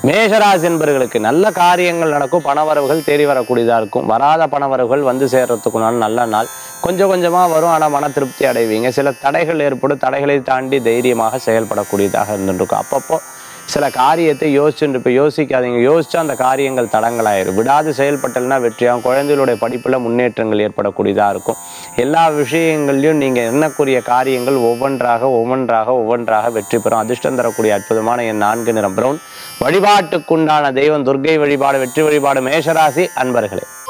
மேஷராசி என்பவர்களுக்கு நல்ல காரியங்கள் நடக்கும் பணவரவுகள் தேடி வரக்கூடியதாக இருக்கும் வராத பணவரவுகள் வந்து சேர்றதுக்குனால நல்ல நாள் கொஞ்சம் கொஞ்சமாக வரும் ஆனால் மன திருப்தி அடைவீங்க சில தடைகள் ஏற்படும் தடைகளை தாண்டி தைரியமாக செயல்படக்கூடியதாக இருந்துருக்கும் அப்பப்போ சில காரியத்தை யோசிச்சுட்டு இப்போ யோசிக்காதீங்க யோசிச்சா அந்த காரியங்கள் தடங்களாயிரும் விடாது செயல்பட்டல்னா வெற்றியாகும் குழந்தைகளுடைய படிப்பில் முன்னேற்றங்கள் ஏற்படக்கூடியதாக இருக்கும் எல்லா விஷயங்கள்லையும் நீங்கள் எண்ணக்கூடிய காரியங்கள் ஒவ்வொன்றாக ஒவ்வொன்றாக ஒவ்வொன்றாக வெற்றி பெறும் அதிர்ஷ்டம் தரக்கூடிய அற்புதமான என் நான்கு நிறம் பிரவுன் வழிபாட்டுக்குண்டான தெய்வம் துர்க்கை வழிபாடு வெற்றி வழிபாடு மேஷராசி அன்பர்களே